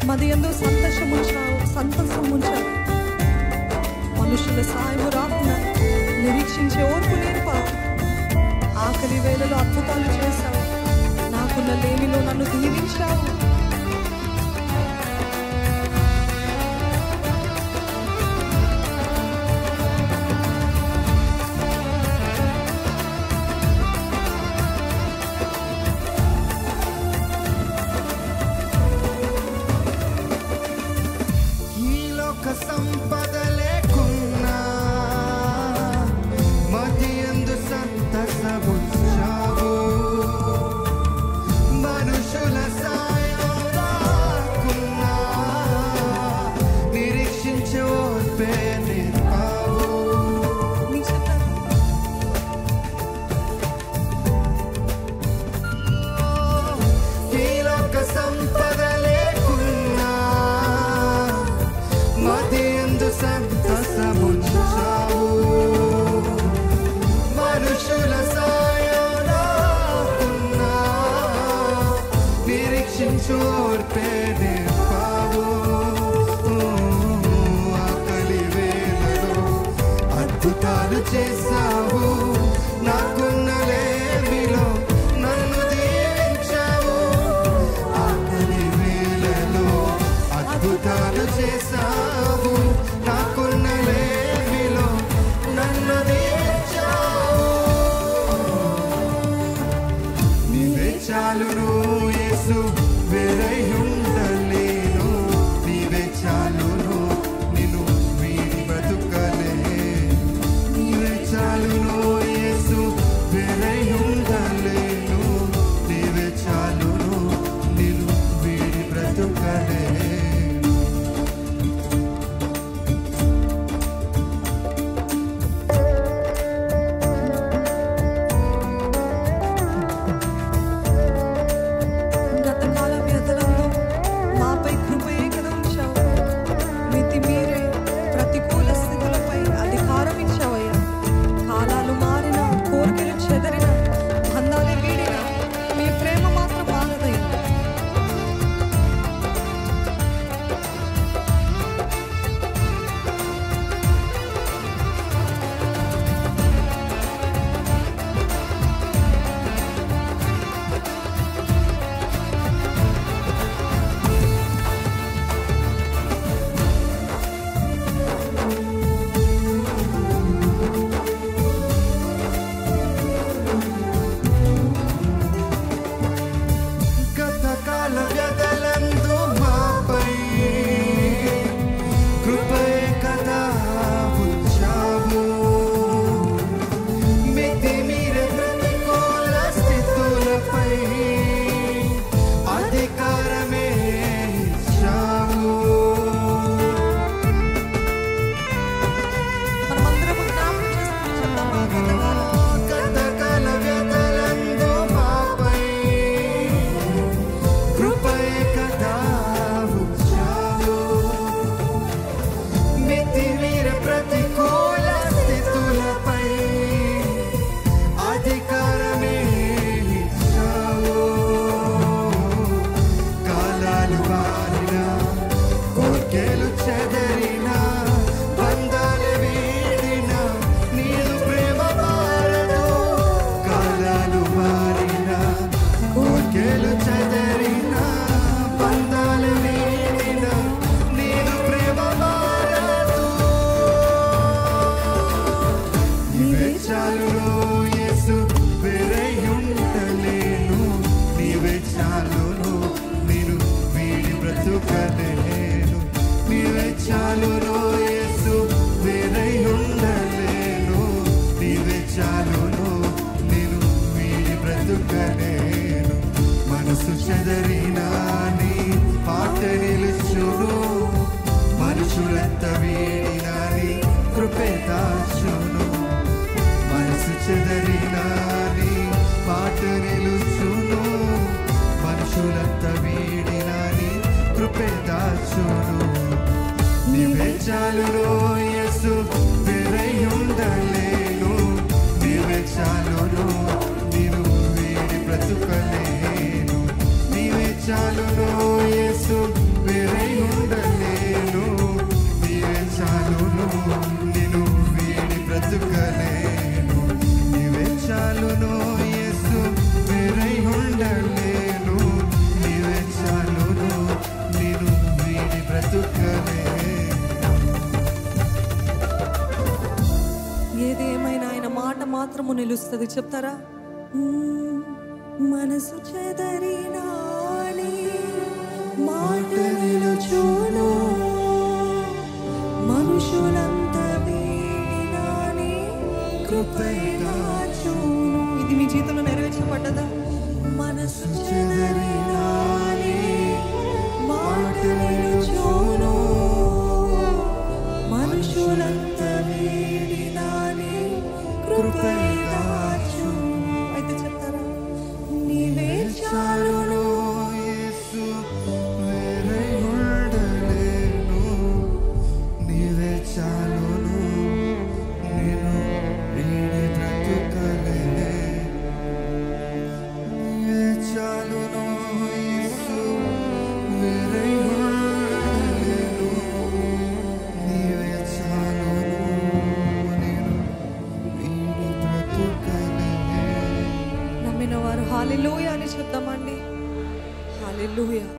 మది ఎందు సంతోషం ఉంచావు సంతోషం ఉంచావు మనుషుల సాయము రాకుండా నిరీక్షించే ఓర్పు నేర్పావు ఆకలి వేళలో అద్భుతాలు చేశావు నాకున్న లేమిలో నన్ను దీవించావు ఈ లోక సంపద లేకున్నా మదియందు సంతసముంచావు మనుషుల సాయం రాకున్నా నిరీక్షించే ఓర్పే నేర్పావు నీ చెప్తాను ఈ లోక సంపద లేకున్నా మదియందు సంతసముంచావు మనుషుల సాయం రాకున్నా నిరీక్షించు ఓర్పే నేర్పావు ఆకలి వేళలో అద్భుతాలు చేశావు నాకున్న లేమిలో నన్ను దీవించావు ఆకలి వేళలో అద్భుతాలు చేశావు నాకున్న లేమిలో నన్ను దీవించావు నీవే చాలును యేసు వేరై ఉండలేను నీవే చాలును నిన్ను వీడి బ్రతుకలే నీవే చాలును యేసు వేరై ఉండలేను నీవే చాలును నిన్ను వీడి బ్రతుకలే గతకాల వ్యతలందు మాపై కృపయే కదా ఉంచావు మితి మీరే ప్రతికూల స్థితులపై అధికారం ఇచ్చావయ్యా కాలాలు మారిన కోరికలు చెదరిన బంధాలు వీడిన మీ ప్రేమ మాత్రం మారదయ్యా గతకాల వ్యధలందు మాపై కృపయే కదా ఉంచావు మితి మీరే ప్రతికూల స్థితులపై అధికారమే ఇచ్చావు మనమందరం జ్ఞాపకం చేసుకుని చెప్తామా గతకాలం గతకాల వ్యధలందు మాపై కృపయే కదా ఉంచావు మితి మీర ప్రతికూల స్థితులపై అధికారమే ఇచ్చావు కాలాలు మారిన కోర్కెలు చెదరిన బంధాలు వీడిన నీదు ప్రేమ మారదు కాలాలు మారిన కోర్కెలు చెదరిన బంధాలు వీడిన నీదు ప్రేమ మారదు నీవే చాలును యేసు వేరై ఉండలేను నీవే చాలును నేను వీడి బ్రతుకలేను నీవే చాలును యేసు వేరై ఉండలేను నీవే చాలును నేను వీడి బ్రతుకలేను మనసు చెదరినా నీ పాట నిలుచును మనుషులంత వీడినా నీ కృపే దాచును మనసు చెదరినా నీ పాట నిలుచును మనుషులంత వీడినా నీ కృపే దాచును నీవే చాలును యేసు వేరై ఉండలేను నీవే చాలును నేను వీడి బ్రతుకలేను నీవే చాలును యేసు వేరై ఉండలేను నీవే చాలును నిన్ను వీడి బ్రతుకలేను నీవే చాలును యేసు వేరై ఉండలేను నీవే చాలును నిన్ను వీడి బ్రతుకలేను ఏదేమైనా ఆయన మాట మాత్రము నిలుస్తుంది చెప్తారా మ్మ్. మనసు చెదరినాని మాట నిలుచును మనుషులంత వీడినాని కృపైనాచును ఇది మీ జీవితంలో నెరవేర్చబడ్డదా మనసు చెదరినాని మాట నిలుచును మనుషులంత వీడినాని కృపైనాచు అయితే చెప్తారా నీవే చాలును యేసు వేరై ఉండలేను నీవే చాలును నేను వీడి బ్రతుకలే నీవే చాలును యేసు వేరై ఉండలేను నీవే చాలును నేను వీడి బ్రతుకలే నమ్మిన వారు హాలెలూయ అని చెప్దామండి హాలెలూయ